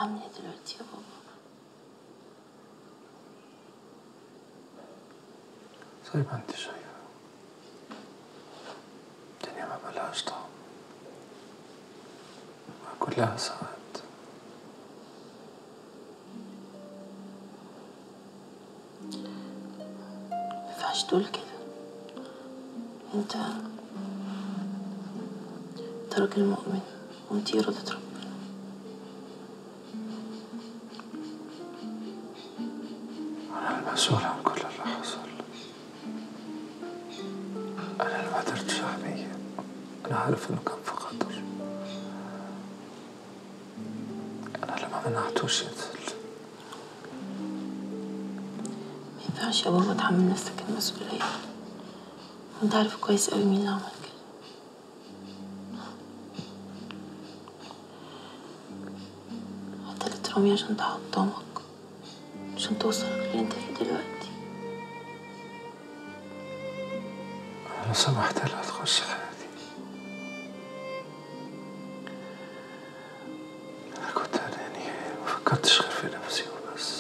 اعمل ايه دلوقتي يا بابا زي ما انت شايفة الدنيا ما بلاش طعم كلها ساعات ما ينفعش تقول كده انت انت راجل مؤمن وانتي إرادة ربنا أنا المسؤول عن كل اللي حصل أنا اللي ما قدرتش أحميه أنا عارف إنه كان في خطر أنا اللي ما منعتوش ينزل ما ينفعش يا بابا تحمل نفسك المسؤولية وانت عارف كويس قوي مين اللي عمل كده قتلت رامي عشان تحطمك عشان توصلك اللي انت فيه دلوقتي أنا سمحت لها تخش حياتي أنا كنت أناني ما فكرتش غير في نفسي وبس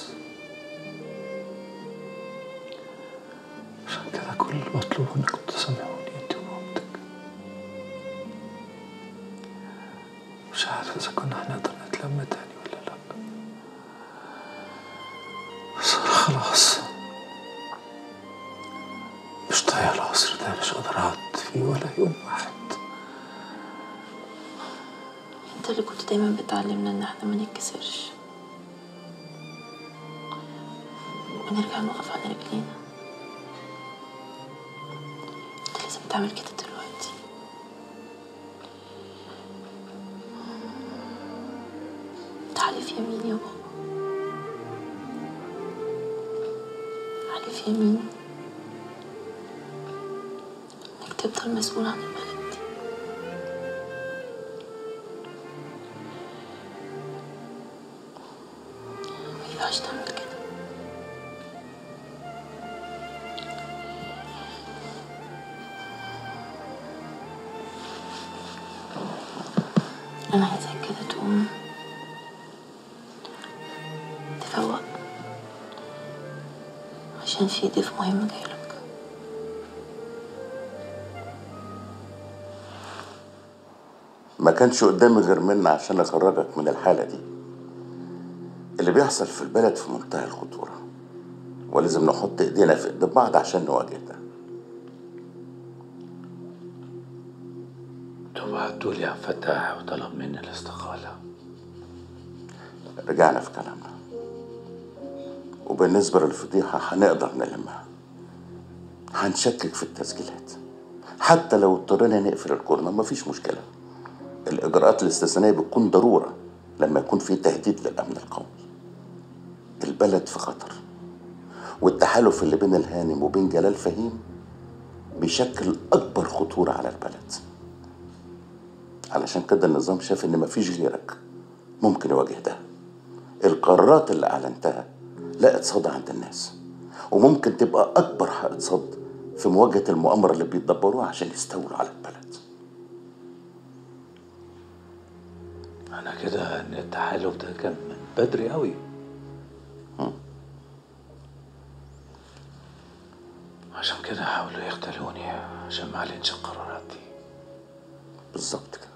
عشان كده كل المطلوب إنكم تسامحوني أنت ومامتك مش عارف إذا كنا هنقدر نتلم تاني ولا لأ بس أنا خلاص مش طايق العصر ده مش قادر أقعد فيه ولا يوم واحد انت اللي كنت دايما بتعلمنا ان احنا ما نتكسرش ونرجع نقف على رجلينا انت لازم تعمل كده دلوقتي تعالي يمين يا بابا عارف يمين انك تفضل مسؤول عن البلد دي ما ينفعش تعمل كده أنا عايزاك كده تقوم تفوق عشان في ضيف مهم جايلك ما كانش قدامي غير منا عشان اخرجك من الحالة دي اللي بيحصل في البلد في منتهى الخطورة ولازم نحط ايدينا في ايد بعض عشان نواجه ده انتوا بعتوا لي عن فتاح وطلب مني الاستقالة رجعنا في كلامنا وبالنسبة للفضيحة هنقدر نلمها هنشكك في التسجيلات حتى لو اضطرينا نقفل الكورنر مفيش مشكلة الإجراءات الاستثنائية بتكون ضرورة لما يكون في تهديد للأمن القومي البلد في خطر والتحالف اللي بين الهانم وبين جلال فهيم بيشكل أكبر خطورة على البلد علشان كده النظام شاف إن مفيش غيرك ممكن يواجه ده القرارات اللي أعلنتها لقت صدى عند الناس وممكن تبقى أكبر حائط صد في مواجهة المؤامرة اللي بيتدبروها عشان يستولوا على البلد أنا كده إن التحالف ده كان من بدري قوي عشان كده حاولوا يختلوني عشان ما أعلنش القرارات دي بالظبط كده